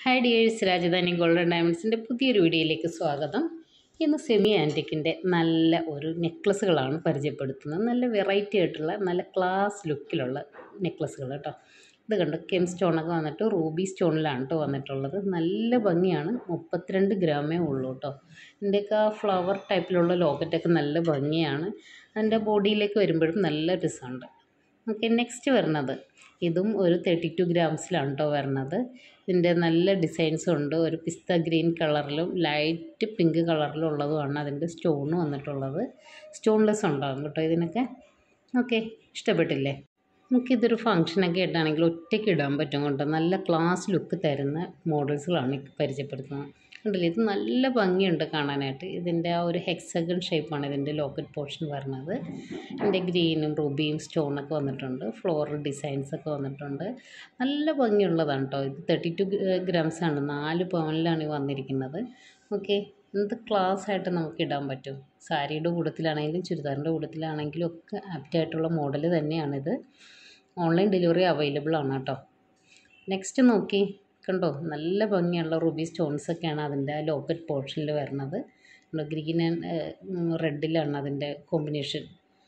hi dears Rajdhani golden ഡയമണ്ട്സിൻ്റെ പുതിയൊരു വീഡിയോയിലേക്ക് സ്വാഗതം ഇന്ന് സെമി ആൻറ്റിക്കിൻ്റെ നല്ല ഒരു നെക്ലസ്സുകളാണ് പരിചയപ്പെടുത്തുന്നത് നല്ല വെറൈറ്റി ആയിട്ടുള്ള നല്ല ക്ലാസ് ലുക്കിലുള്ള നെക്ലസ്സുകൾ കേട്ടോ ഇത് കണ്ടോ കെം സ്റ്റോണൊക്കെ വന്നിട്ട് റൂബി സ്റ്റോണിലാണ് കേട്ടോ വന്നിട്ടുള്ളത് നല്ല ഭംഗിയാണ് മുപ്പത്തിരണ്ട് ഗ്രാമേ ഉള്ളൂ കേട്ടോ ഇതിൻ്റെയൊക്കെ ആ ഫ്ലവർ ടൈപ്പിലുള്ള ലോക്കറ്റൊക്കെ നല്ല ഭംഗിയാണ് അതിൻ്റെ ബോഡിയിലേക്ക് വരുമ്പോഴും നല്ല രസമുണ്ട് ഓക്കെ നെക്സ്റ്റ് വരുന്നത് ഇതും ഒരു തേർട്ടി ടു ഗ്രാംസിലാണ് കേട്ടോ വരുന്നത് ഇതിൻ്റെ നല്ല ഡിസൈൻസും ഉണ്ട് ഒരു പിസ്ത ഗ്രീൻ കളറിലും ലൈറ്റ് പിങ്ക് കളറിലും ഉള്ളതുമാണ് അതിൻ്റെ സ്റ്റോൺ വന്നിട്ടുള്ളത് സ്റ്റോൺലെസ് ഉണ്ടാകും കേട്ടോ ഇതിനൊക്കെ ഓക്കെ ഇഷ്ടപ്പെട്ടില്ലേ നമുക്കിതൊരു ഫങ്ഷനൊക്കെ ഇട്ടാണെങ്കിൽ ഒറ്റയ്ക്ക് ഇടാൻ പറ്റും കേട്ടോ നല്ല ക്ലാസ് ലുക്ക് തരുന്ന മോഡൽസുകളാണ് ഈ പരിചയപ്പെടുത്തുന്നത് കണ്ടില്ലേ ഇത് നല്ല ഭംഗിയുണ്ട് കാണാനായിട്ട് ഇതിൻ്റെ ആ ഒരു ഹെക്സഗൺ ഷേപ്പാണ് ഇതിൻ്റെ ലോക്കറ്റ് പോർഷൻ വരുന്നത് ഇതിൻ്റെ ഗ്രീനും റുബിയും സ്റ്റോണൊക്കെ വന്നിട്ടുണ്ട് ഫ്ലോറൽ ഡിസൈൻസ് ഒക്കെ വന്നിട്ടുണ്ട് നല്ല ഭംഗിയുള്ളതാണ് കേട്ടോ ഇത് തേർട്ടി ടു ഗ്രാംസ് ആണ് നാല് പവനിലാണ് ഈ വന്നിരിക്കുന്നത് ഓക്കെ എന്ത് ക്ലാസ് ആയിട്ട് നമുക്ക് ഇടാൻ പറ്റും സാരിയുടെ കൂട്ടത്തിലാണെങ്കിലും ചുരിദാറിൻ്റെ കൂട്ടത്തിലാണെങ്കിലും ഒക്കെ ആപ്റ്റായിട്ടുള്ള മോഡൽ തന്നെയാണിത് ഓൺലൈൻ ഡെലിവറി അവൈലബിൾ ആണ് കേട്ടോ നെക്സ്റ്റ് നോക്കി കണ്ടോ നല്ല ഭംഗിയുള്ള റുബി സ്റ്റോൺസ് ഒക്കെയാണ് അതിൻ്റെ ലോക്കറ്റ് പോർഷനിൽ വരുന്നത് ഗ്രീൻ ആൻഡ് റെഡിലാണ് അതിൻ്റെ കോമ്പിനേഷൻ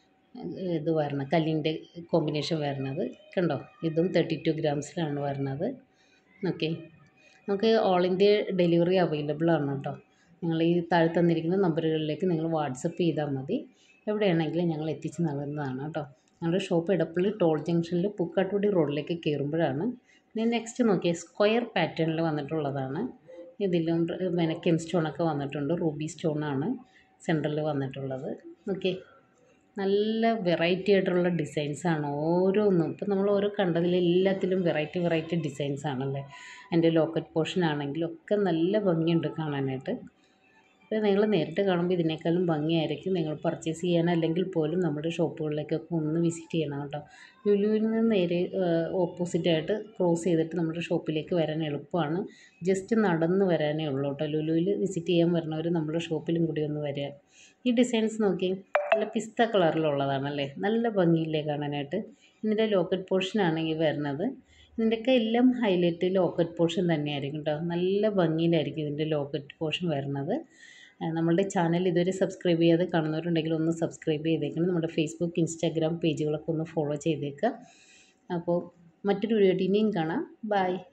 ഇത് വരുന്നത് കല്ലിൻ്റെ കോമ്പിനേഷൻ വരുന്നത് കണ്ടോ ഇതും തേർട്ടി ടു ഗ്രാംസിലാണ് വരുന്നത് ഓക്കെ നമുക്ക് ഓൾ ഇന്ത്യ ഡെലിവറി അവൈലബിൾ ആണ് കേട്ടോ നിങ്ങൾ ഈ താഴെ തന്നിരിക്കുന്ന നമ്പറുകളിലേക്ക് നിങ്ങൾ വാട്സപ്പ് ചെയ്താൽ മതി എവിടെയാണെങ്കിലും ഞങ്ങൾ എത്തിച്ച് നൽകുന്നതാണ് കേട്ടോ ഞങ്ങളുടെ ഷോപ്പ് ഇടപ്പള്ളി ടോൾ ജംഗ്ഷനിൽ പുക്കാട്ടുപടി റോഡിലേക്ക് കയറുമ്പോഴാണ് പിന്നെ നെക്സ്റ്റ് നോക്കിയാൽ സ്ക്വയർ പാറ്റേണിൽ വന്നിട്ടുള്ളതാണ് ഇതിലും പിന്നെ കെം സ്റ്റോണൊക്കെ വന്നിട്ടുണ്ട് റൂബി സ്റ്റോണാണ് സെൻറ്ററിൽ വന്നിട്ടുള്ളത് ഓക്കെ നല്ല വെറൈറ്റി ആയിട്ടുള്ള ഡിസൈൻസാണ് ഓരോന്നും ഇപ്പം നമ്മൾ ഓരോ കണ്ടതിൽ എല്ലാത്തിലും വെറൈറ്റി വെറൈറ്റി ഡിസൈൻസ് ആണല്ലേ അതിൻ്റെ ലോക്കറ്റ് പോർഷൻ ആണെങ്കിലും ഒക്കെ നല്ല ഭംഗിയുണ്ട് കാണാനായിട്ട് അപ്പോൾ നിങ്ങൾ നേരിട്ട് കാണുമ്പോൾ ഇതിനേക്കാളും ഭംഗിയായിരിക്കും നിങ്ങൾ പർച്ചേസ് ചെയ്യാൻ അല്ലെങ്കിൽ പോലും നമ്മുടെ ഷോപ്പുകളിലേക്കൊക്കെ ഒന്ന് വിസിറ്റ് ചെയ്യണം കേട്ടോ ലുലുവിൽ നിന്ന് നേരെ ഓപ്പോസിറ്റായിട്ട് ക്രോസ് ചെയ്തിട്ട് നമ്മുടെ ഷോപ്പിലേക്ക് വരാൻ എളുപ്പമാണ് ജസ്റ്റ് നടന്ന് വരാനേ ഉള്ളൂ കേട്ടോ ലുലുവിൽ വിസിറ്റ് ചെയ്യാൻ വരുന്നവർ നമ്മുടെ ഷോപ്പിലും കൂടി ഒന്ന് വരിക ഈ ഡിസൈൻസ് നോക്കി നല്ല പിസ്ത കളറിലുള്ളതാണല്ലേ നല്ല ഭംഗിയില്ലേ കാണാനായിട്ട് ഇതിൻ്റെ ലോക്കറ്റ് പോർഷനാണ് ഈ വരുന്നത് ഇതിൻ്റെയൊക്കെ എല്ലാം ഹൈലൈറ്റ് ലോക്കറ്റ് പോർഷൻ തന്നെയായിരിക്കും കേട്ടോ നല്ല ഭംഗിയിലായിരിക്കും ഇതിൻ്റെ ലോക്കറ്റ് പോർഷൻ വരുന്നത് നമ്മളുടെ ചാനൽ ഇതുവരെ സബ്സ്ക്രൈബ് ചെയ്യാതെ കാണുന്നവരുണ്ടെങ്കിൽ ഒന്ന് സബ്സ്ക്രൈബ് ചെയ്തേക്കണം നമ്മുടെ ഫേസ്ബുക്ക് ഇൻസ്റ്റാഗ്രാം പേജുകളൊക്കെ ഒന്ന് ഫോളോ ചെയ്തേക്കുക അപ്പോൾ മറ്റൊരു വീഡിയോ ഇനിയും കാണാം ബൈ